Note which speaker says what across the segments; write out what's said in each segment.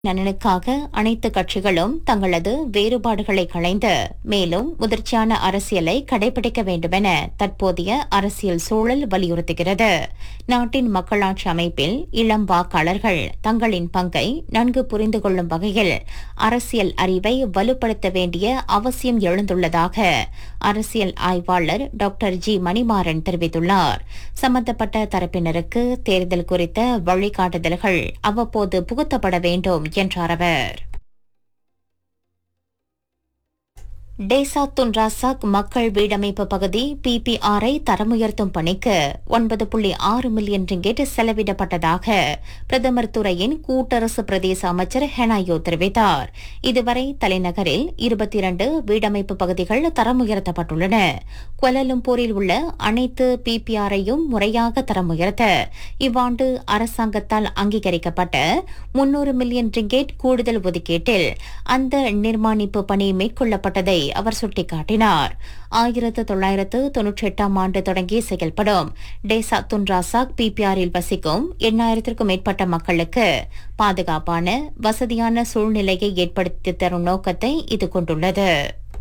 Speaker 1: நலனுக்காக அனைத்து கட்சிகளும் தங்களது வேறுபாடுகளை களைந்து மேலும் முதிர்ச்சியான அரசியலை கடைபிடிக்க வேண்டுமென தற்போதைய அரசியல் சூழல் வலியுறுத்துகிறது நாட்டின் மக்களாட்சி அமைப்பில் இளம் வாக்காளர்கள் தங்களின் பங்கை நன்கு புரிந்து கொள்ளும் வகையில் அரசியல் அறிவை வலுப்படுத்த வேண்டிய அவசியம் எழுந்துள்ளதாக அரசியல் ஆய்வாளர் டாக்டர் ஜி மணிமாறன் தெரிவித்துள்ளார் சம்பந்தப்பட்ட தரப்பினருக்கு தேர்தல் குறித்த வழிகாட்டுதல்கள் அவ்வப்போது புகுத்தப்பட வேண்டும் என்றார் அவர் டேசா துன்ராசாக் மக்கள் வீடமைப்பு பகுதி பிபிஆரை தரமுயர்த்தும் பணிக்கு ஒன்பது புள்ளி ஆறு மில்லியன் ரிங்கெட் செலவிடப்பட்டதாக பிரதமர் துறையின் கூட்டரசு பிரதேச அமைச்சர் ஹெனாயோ தெரிவித்தார் இதுவரை தலைநகரில் இருபத்தி இரண்டு வீடமைப்பு பகுதிகள் தரமுயர்த்தப்பட்டுள்ளன குவலலும்பூரில் உள்ள அனைத்து பிபிஆரையும் முறையாக தரமுயர்த்த இவ்வாண்டு அரசாங்கத்தால் அங்கீகரிக்கப்பட்ட முன்னூறு மில்லியன் ரிங்கெட் கூடுதல் ஒதுக்கீட்டில் அந்த நிர்மாணிப்பு பணி மேற்கொள்ளப்பட்டதை அவர் சுட்டிக்காட்டினார் ஆயிரத்து தொள்ளாயிரத்து தொன்னூற்றி எட்டாம் ஆண்டு தொடங்கி செயல்படும் டேசா துன்ராசாக் பிபிஆரில் வசிக்கும் எண்ணாயிரத்திற்கும் மேற்பட்ட மக்களுக்கு பாதுகாப்பான வசதியான சூழ்நிலையை ஏற்படுத்தி தரும் நோக்கத்தை இது கொண்டுள்ளது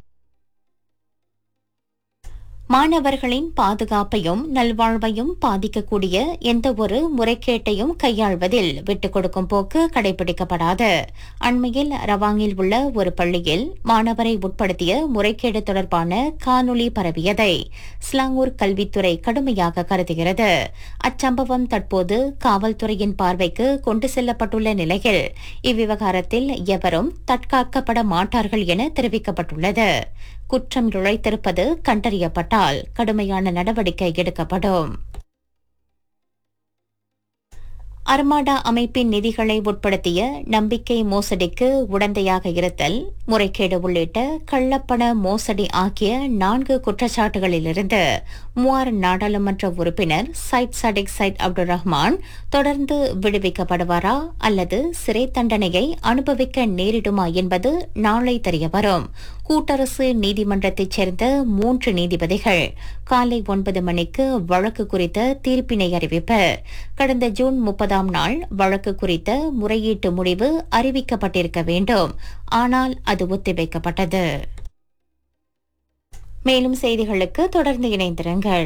Speaker 1: மாணவர்களின் பாதுகாப்பையும் நல்வாழ்வையும் பாதிக்கக்கூடிய எந்த ஒரு முறைகேட்டையும் கையாள்வதில் விட்டுக் கொடுக்கும் போக்கு கடைபிடிக்கப்படாது அண்மையில் ரவாங்கில் உள்ள ஒரு பள்ளியில் மாணவரை உட்படுத்திய முறைகேடு தொடர்பான காணொலி பரவியதை ஸ்லாங்கூர் கல்வித்துறை கடுமையாக கருதுகிறது அச்சம்பவம் தற்போது காவல்துறையின் பார்வைக்கு கொண்டு செல்லப்பட்டுள்ள நிலையில் இவ்விவகாரத்தில் எவரும் தற்காக்கப்பட மாட்டார்கள் என தெரிவிக்கப்பட்டுள்ளது குற்றம் இழைத்திருப்பது கண்டறியப்பட்டால் கடுமையான நடவடிக்கை எடுக்கப்படும் அர்மாடா அமைப்பின் நிதிகளை உட்படுத்திய நம்பிக்கை மோசடிக்கு உடந்தையாக இருத்தல் முறைகேடு உள்ளிட்ட கள்ளப்பண மோசடி ஆகிய நான்கு குற்றச்சாட்டுகளிலிருந்து மூவார் நாடாளுமன்ற உறுப்பினர் Syed Saddiq Syed Abdul Rahman தொடர்ந்து விடுவிக்கப்படுவாரா அல்லது சிறை தண்டனையை அனுபவிக்க நேரிடுமா என்பது நாளை தெரியவரும் கூட்டரசு நீதிமன்றத்தைச் சேர்ந்த மூன்று நீதிபதிகள் காலை ஒன்பது மணிக்கு வழக்கு குறித்த தீர்ப்பினை அறிவிப்பர் கடந்த ஜூன் முப்பதாம் நாள் வழக்கு குறித்த முறையீட்டு முடிவு அறிவிக்கப்பட்டிருக்க வேண்டும் ஆனால் அது ஒத்திவைக்கப்பட்டது மேலும் செய்திகளுக்கு தொடர்ந்து இணைந்திருங்கள்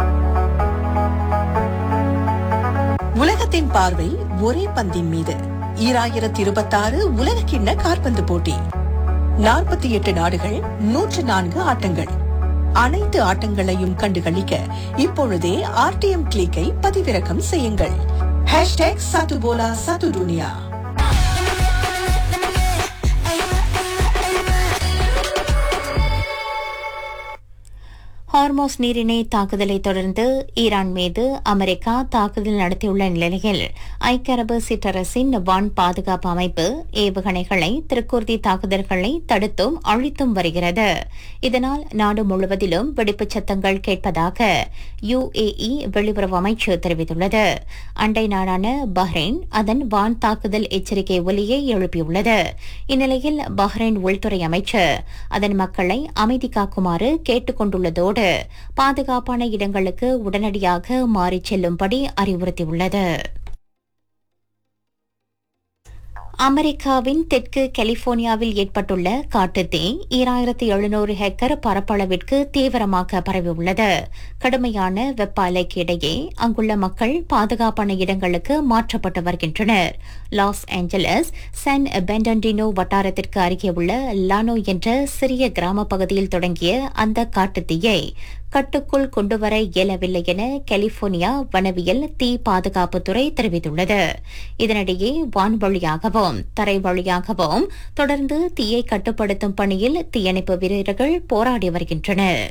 Speaker 2: உலகத்தின் பார்வை ஒரே பந்தின் மீது ஈராயிரத்தி இருபத்தாறு உலக கிண்ண காற்பந்து போட்டி நாற்பத்தி எட்டு நாடுகள் நூற்று நான்கு ஆட்டங்கள் அனைத்து ஆட்டங்களையும் கண்டுகளிக்க இப்பொழுதே ஆர்டிஎம் கிளிக்கை பதிவிறக்கம் செய்யுங்கள் ஹேஷ்டேக் சத்துபோலா சத்து துனியா
Speaker 1: ஹார்மோஸ் நீரிணை தாக்குதலை தொடர்ந்து ஈரான் மீது அமெரிக்கா தாக்குதல் நடத்தியுள்ள நிலையில் ஐக்கிய அரபு சிற்றரசின் வான் பாதுகாப்பு அமைப்பு ஏவுகணைகளை திருக்கூர்தி தாக்குதல்களை தடுத்தும் அழித்தும் வருகிறது இதனால் நாடு முழுவதிலும் வெடிப்புச் சத்தங்கள் கேட்பதாக யுஏஇ வெளியுறவு அமைச்சு தெரிவித்துள்ளது அண்டை நாடான பஹ்ரைன் அதன் வான் தாக்குதல் எச்சரிக்கை ஒலியை எழுப்பியுள்ளது இந்நிலையில் பஹ்ரைன் உள்துறை அமைச்சர் அதன் மக்களை அமைதி காக்குமாறு கேட்டுக் கொண்டுள்ளதோடு பாதுகாப்பான இடங்களுக்கு உடனடியாக மாறிச் செல்லும்படி அறிவுறுத்தியுள்ளது அமெரிக்காவின் தெற்கு கலிபோர்னியாவில் ஏற்பட்டுள்ள காட்டுத்தீ ஈராயிரத்தி எழுநூறு ஹெக்டர் பரப்பளவிற்கு தீவிரமாக பரவியுள்ளது கடுமையான வெப்ப அலைக்கு இடையே அங்குள்ள மக்கள் பாதுகாப்பான இடங்களுக்கு மாற்றப்பட்டு வருகின்றனர் லாஸ் ஏஞ்சலஸ் சான் பெண்டன்டினோ வட்டாரத்திற்கு அருகே உள்ள லானோ என்ற சிறிய கிராம பகுதியில் தொடங்கிய அந்த காட்டுத்தீயை கட்டுக்குள் கொண்டுவர இயலவில்லை என கலிபோர்னியா வனவியல் தீ பாதுகாப்புத்துறை தெரிவித்துள்ளது இதனிடையே வான் வழியாகவும் தரை வழியாகவும் தொடர்ந்து தீயை கட்டுப்படுத்தும் பணியில் தீயணைப்பு வீரர்கள் போராடி வருகின்றனர்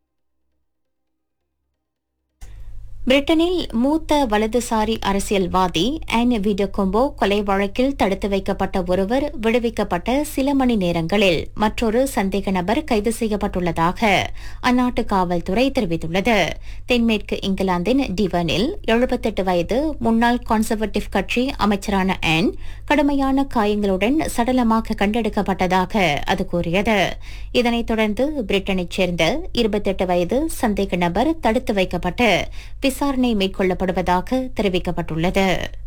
Speaker 1: பிரிட்டனில் மூத்த வலதுசாரி அரசியல்வாதி ஆன் விடோகொம்போ கொலை வழக்கில் தடுத்து வைக்கப்பட்ட ஒருவர் விடுவிக்கப்பட்ட சில மணி நேரங்களில் மற்றொரு சந்தேக நபர் கைது செய்யப்பட்டுள்ளதாக அந்நாட்டு காவல்துறை தெரிவித்துள்ளது தென்மேற்கு இங்கிலாந்தின் டிவனில் எழுபத்தெட்டு வயது முன்னாள் கன்சர்வேட்டிவ் கட்சி அமைச்சரான ஆன் கடுமையான காயங்களுடன் சடலமாக கண்டெடுக்கப்பட்டதாக அது கூறியது இதனைத் தொடர்ந்து பிரிட்டனைச் சேர்ந்த இருபத்தெட்டு வயது சந்தேக நபர் தடுத்து வைக்கப்பட்டு விசாரணை மேற்கொள்ளப்படுவதாக தெரிவிக்கப்பட்டுள்ளது